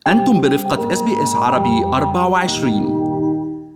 أنتم برفقة اس بي اس عربي 24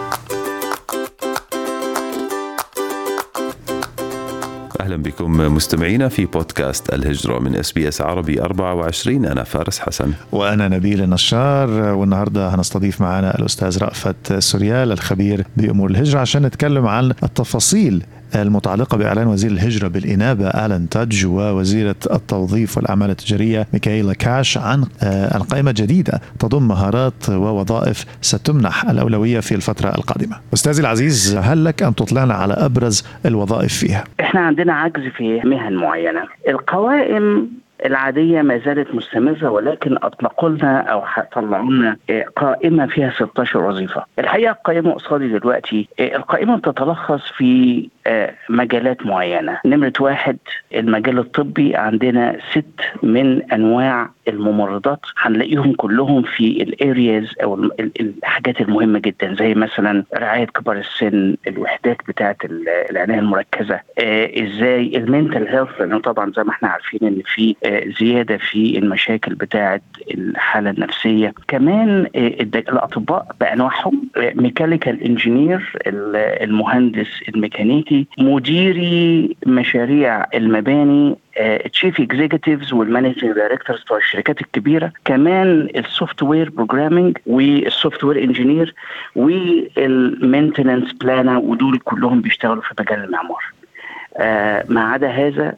اهلا بكم مستمعينا في بودكاست الهجره من اس بي اس عربي 24 انا فارس حسن وانا نبيل النشار والنهارده هنستضيف معنا الاستاذ رأفت سوريال الخبير بامور الهجره عشان نتكلم عن التفاصيل المتعلقة بإعلان وزير الهجرة بالإنابة آلان تاج ووزيرة التوظيف والأعمال التجارية ميكائيلا كاش عن عن قائمة جديدة تضم مهارات ووظائف ستمنح الأولوية في الفترة القادمة أستاذي العزيز هل لك أن تطلعنا على أبرز الوظائف فيها؟ احنا عندنا عجز في مهن معينة القوائم العادية ما زالت مستمرة ولكن أطلقوا لنا أو طلعوا لنا قائمة فيها 16 وظيفة الحقيقة القائمة قصادي دلوقتي القائمة بتتلخص في مجالات معينة نمرة واحد المجال الطبي عندنا ست من أنواع الممرضات هنلاقيهم كلهم في الارياز او الحاجات المهمه جدا زي مثلا رعايه كبار السن الوحدات بتاعه العنايه المركزه آه ازاي المنتل هيلث لانه طبعا زي ما احنا عارفين ان في آه زياده في المشاكل بتاعه الحاله النفسيه كمان آه الاطباء بانواعهم ميكانيكال انجينير المهندس الميكانيكي مديري مشاريع المباني تشيف اكزيكتيفز والمانجنج دايركتورز بتوع الشركات الكبيره كمان السوفت وير بروجرامينج والسوفت وير انجينير والمينتننس بلانا ودول كلهم بيشتغلوا في مجال المعمار آه ما عدا هذا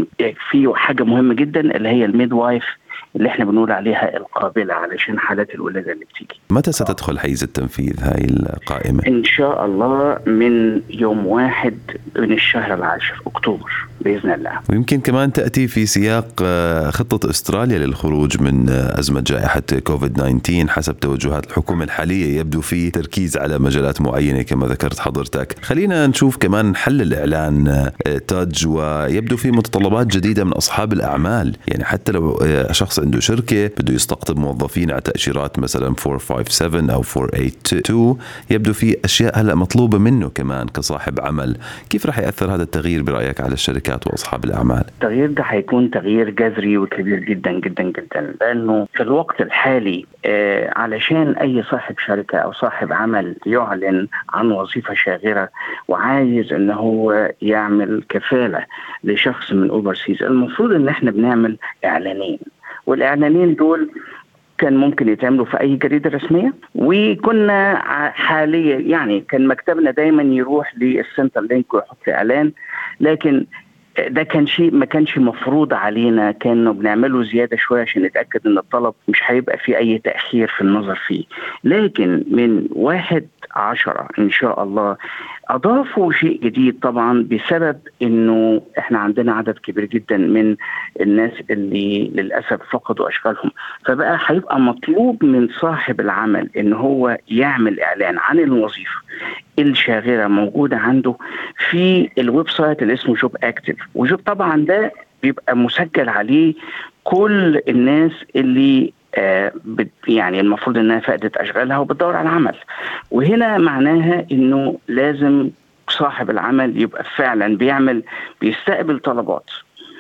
في حاجه مهمه جدا اللي هي الميد وايف اللي احنا بنقول عليها القابله علشان حالات الولاده اللي بتيجي. متى ستدخل حيز التنفيذ هاي القائمه؟ ان شاء الله من يوم واحد من الشهر العاشر اكتوبر باذن الله. ويمكن كمان تاتي في سياق خطه استراليا للخروج من ازمه جائحه كوفيد 19 حسب توجهات الحكومه الحاليه يبدو في تركيز على مجالات معينه كما ذكرت حضرتك. خلينا نشوف كمان حل الاعلان تاج ويبدو في متطلبات جديده من اصحاب الاعمال، يعني حتى لو شخص عنده شركة بده يستقطب موظفين على تأشيرات مثلا 457 أو 482 يبدو في أشياء هلأ مطلوبة منه كمان كصاحب عمل كيف رح يأثر هذا التغيير برأيك على الشركات وأصحاب الأعمال؟ التغيير ده هيكون تغيير جذري وكبير جدا جدا جدا لأنه في الوقت الحالي آه علشان أي صاحب شركة أو صاحب عمل يعلن عن وظيفة شاغرة وعايز أن هو يعمل كفالة لشخص من أوفرسيز المفروض أن احنا بنعمل إعلانين والاعلانين دول كان ممكن يتعملوا في اي جريده رسميه وكنا حاليا يعني كان مكتبنا دايما يروح للسنتر لينك ويحط اعلان لكن ده كان شيء ما كانش مفروض علينا كانوا بنعمله زياده شويه عشان نتاكد ان الطلب مش هيبقى فيه اي تاخير في النظر فيه لكن من واحد عشرة ان شاء الله اضافوا شيء جديد طبعا بسبب انه احنا عندنا عدد كبير جدا من الناس اللي للاسف فقدوا اشغالهم فبقى هيبقى مطلوب من صاحب العمل ان هو يعمل اعلان عن الوظيفه الشاغره موجوده عنده في الويب سايت اللي اسمه جوب اكتف وجوب طبعا ده بيبقى مسجل عليه كل الناس اللي آه يعني المفروض انها فقدت اشغالها وبتدور على عمل وهنا معناها انه لازم صاحب العمل يبقى فعلا بيعمل بيستقبل طلبات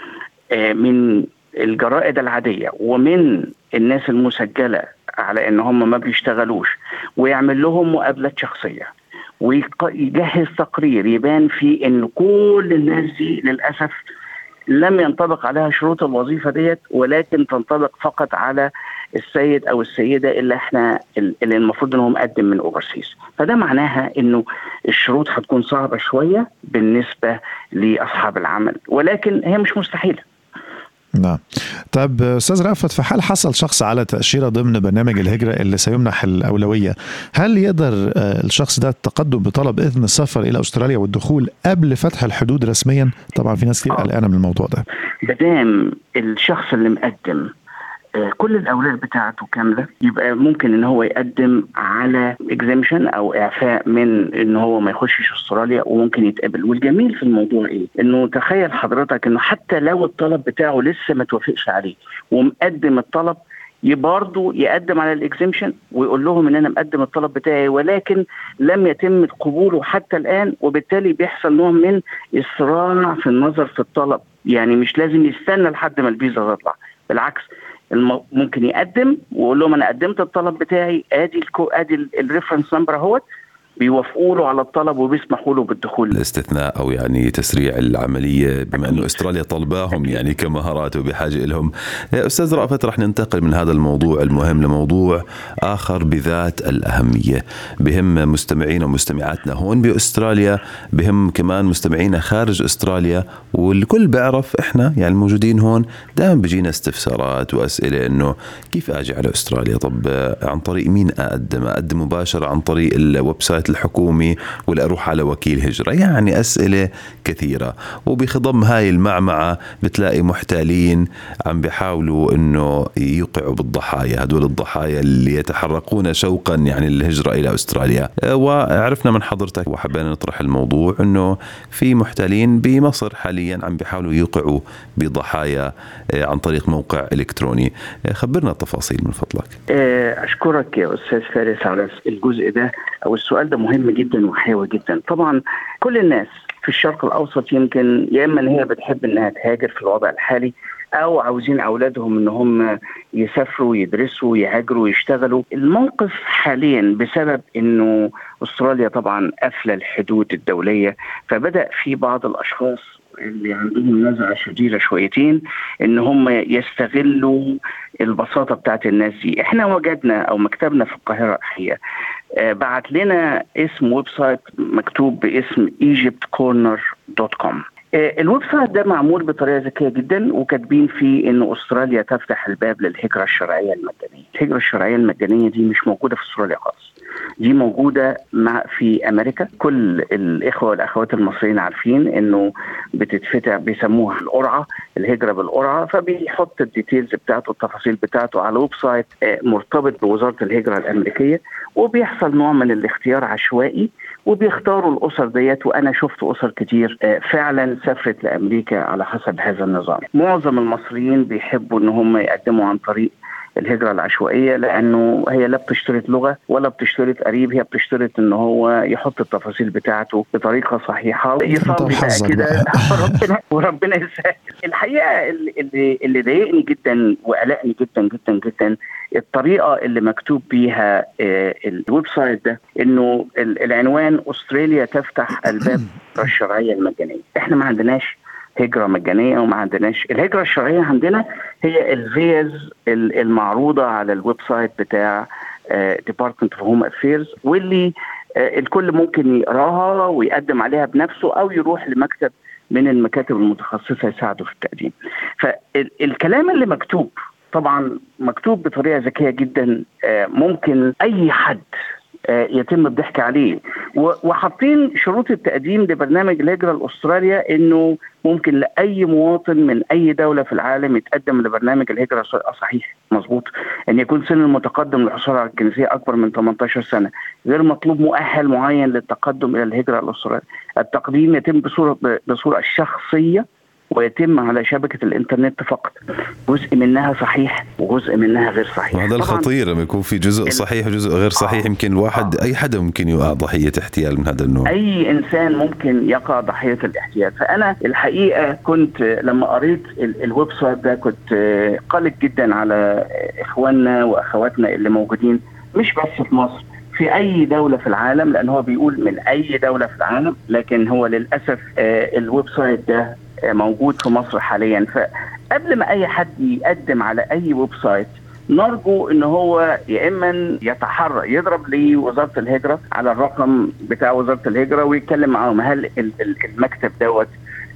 آه من الجرائد العاديه ومن الناس المسجله على ان هم ما بيشتغلوش ويعمل لهم مقابلات شخصيه ويجهز تقرير يبان فيه ان كل الناس دي للاسف لم ينطبق عليها شروط الوظيفه ديت ولكن تنطبق فقط على السيد او السيده اللي احنا اللي المفروض انهم مقدم من اوفرسيز فده معناها انه الشروط هتكون صعبه شويه بالنسبه لاصحاب العمل ولكن هي مش مستحيله نعم طيب استاذ رأفت في حال حصل شخص على تأشيرة ضمن برنامج الهجرة اللي سيمنح الأولوية هل يقدر الشخص ده التقدم بطلب إذن السفر إلى أستراليا والدخول قبل فتح الحدود رسميا طبعا في ناس كتير قلقانة من الموضوع ده بدام الشخص اللي مقدم كل الاوراق بتاعته كامله يبقى ممكن ان هو يقدم على اكزيمشن او اعفاء من ان هو ما يخشش استراليا وممكن يتقبل والجميل في الموضوع ايه انه تخيل حضرتك انه حتى لو الطلب بتاعه لسه ما توافقش عليه ومقدم الطلب برضه يقدم على الاكزيمشن ويقول لهم ان انا مقدم الطلب بتاعي ولكن لم يتم قبوله حتى الان وبالتالي بيحصل نوع من اسراع في النظر في الطلب يعني مش لازم يستنى لحد ما الفيزا تطلع بالعكس ممكن يقدم ويقول لهم انا قدمت الطلب بتاعي ادي الكو ادي الريفرنس نمبر اهوت بيوافقوا له على الطلب وبيسمحوا له بالدخول الاستثناء او يعني تسريع العمليه بما انه استراليا طلباهم يعني كمهارات وبحاجه لهم استاذ رأفت رح ننتقل من هذا الموضوع المهم لموضوع اخر بذات الاهميه بهم مستمعينا ومستمعاتنا هون باستراليا بهم كمان مستمعينا خارج استراليا والكل بيعرف احنا يعني الموجودين هون دائما بيجينا استفسارات واسئله انه كيف اجي على استراليا طب عن طريق مين اقدم اقدم مباشره عن طريق الويب سايت الحكومي ولا أروح على وكيل هجرة يعني أسئلة كثيرة وبخضم هاي المعمعة بتلاقي محتالين عم بيحاولوا أنه يوقعوا بالضحايا هدول الضحايا اللي يتحرقون شوقا يعني للهجرة إلى أستراليا وعرفنا من حضرتك وحبينا نطرح الموضوع أنه في محتالين بمصر حاليا عم بيحاولوا يوقعوا بضحايا آه، عن طريق موقع إلكتروني آه، خبرنا التفاصيل من فضلك آه، أشكرك يا أستاذ فارس على الجزء ده أو السؤال ده مهم جدا وحيوي جدا طبعا كل الناس في الشرق الاوسط يمكن يا اما ان هي بتحب انها تهاجر في الوضع الحالي او عاوزين اولادهم ان هم يسافروا يدرسوا يهاجروا يشتغلوا الموقف حاليا بسبب انه استراليا طبعا قافله الحدود الدوليه فبدا في بعض الاشخاص اللي عندهم نزعه شديده شويتين ان هم يستغلوا البساطه بتاعت الناس دي احنا وجدنا او مكتبنا في القاهره الحقيقه آه، بعت لنا اسم ويب سايت مكتوب باسم egyptcorner.com آه، الويب سايت ده معمول بطريقه ذكيه جدا وكاتبين فيه ان استراليا تفتح الباب للهجره الشرعيه المجانيه، الهجره الشرعيه المجانيه دي مش موجوده في استراليا خالص. دي موجوده مع في امريكا كل الاخوه والاخوات المصريين عارفين انه بتتفتح بيسموها القرعه الهجره بالقرعه فبيحط الديتيلز بتاعته التفاصيل بتاعته على ويب سايت آه، مرتبط بوزاره الهجره الامريكيه وبيحصل نوع من الاختيار عشوائي وبيختاروا الاسر ديت وانا شفت اسر كتير آه، فعلا سافرت لامريكا على حسب هذا النظام معظم المصريين بيحبوا ان هم يقدموا عن طريق الهجره العشوائيه لانه هي لا بتشترط لغه ولا بتشترط قريب هي بتشترط ان هو يحط التفاصيل بتاعته بطريقه صحيحه يصلي بقى كده وربنا وربنا يسهل الحقيقه اللي اللي ضايقني جدا وقلقني جدا جدا جدا الطريقه اللي مكتوب بيها آه، الويب سايت ده انه العنوان استراليا تفتح الباب الشرعيه المجانيه احنا ما عندناش هجره مجانيه وما عندناش الهجره الشرعيه عندنا هي الفيز المعروضه على الويب سايت بتاع ديبارتمنت اوف هوم افيرز واللي آه، الكل ممكن يقراها ويقدم عليها بنفسه او يروح لمكتب من المكاتب المتخصصه يساعده في التقديم. فالكلام اللي مكتوب طبعا مكتوب بطريقه ذكيه جدا آه، ممكن اي حد آه، يتم الضحك عليه وحاطين شروط التقديم لبرنامج الهجره لاستراليا انه ممكن لاي مواطن من اي دوله في العالم يتقدم لبرنامج الهجره صحيح مظبوط ان يكون سن المتقدم للحصول على الجنسيه اكبر من 18 سنه غير مطلوب مؤهل معين للتقدم الى الهجره الاستراليه التقديم يتم بصوره بصوره شخصيه ويتم على شبكه الانترنت فقط جزء منها صحيح وجزء منها غير صحيح وهذا الخطير لما يكون في جزء صحيح وجزء غير صحيح آه. يمكن الواحد آه. اي حدا ممكن يقع ضحيه احتيال من هذا النوع اي انسان ممكن يقع ضحيه الاحتيال فانا الحقيقه كنت لما قريت الويب سايت ده كنت قلق جدا على اخواننا واخواتنا اللي موجودين مش بس في مصر في اي دوله في العالم لان هو بيقول من اي دوله في العالم لكن هو للاسف آه، الويب سايت ده موجود في مصر حاليا فقبل ما اي حد يقدم على اي ويب سايت نرجو ان هو يا اما يتحرى يضرب لوزاره الهجره على الرقم بتاع وزاره الهجره ويتكلم معاهم هل المكتب دوت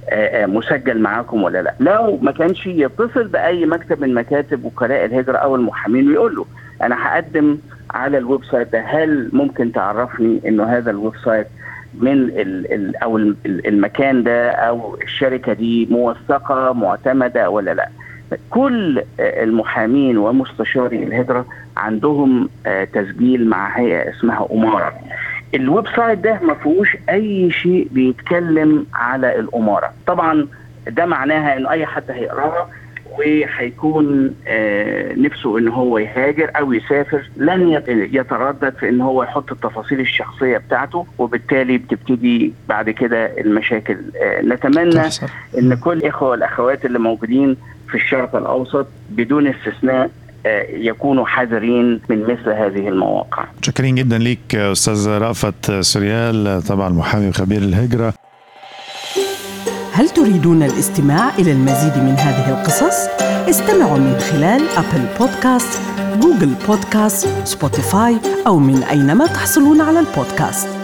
مسجل معاكم ولا لا لو ما كانش يتصل باي مكتب من مكاتب وكلاء الهجره او المحامين ويقول له انا هقدم على الويب سايت ده هل ممكن تعرفني انه هذا الويب سايت من ال ال او المكان ده او الشركه دي موثقه معتمده ولا لا كل المحامين ومستشاري الهجره عندهم آه، تسجيل مع هيئه اسمها اماره الويب سايت ده ما فيهوش اي شيء بيتكلم على الاماره طبعا ده معناها انه اي حد هيقراها وهيكون آه، نفسه ان هو يهاجر او يسافر لن يت- يتردد في ان هو يحط التفاصيل الشخصيه بتاعته وبالتالي بتبتدي بعد كده المشاكل آه، نتمنى تحصل. ان كل الاخوه والاخوات اللي موجودين في الشرق الاوسط بدون استثناء آه، يكونوا حذرين من مثل هذه المواقع متشكرين جدا ليك استاذ رأفت سوريال طبعا محامي وخبير الهجره هل تريدون الاستماع إلى المزيد من هذه القصص؟ استمعوا من خلال أبل بودكاست، جوجل بودكاست، سبوتيفاي أو من أينما تحصلون على البودكاست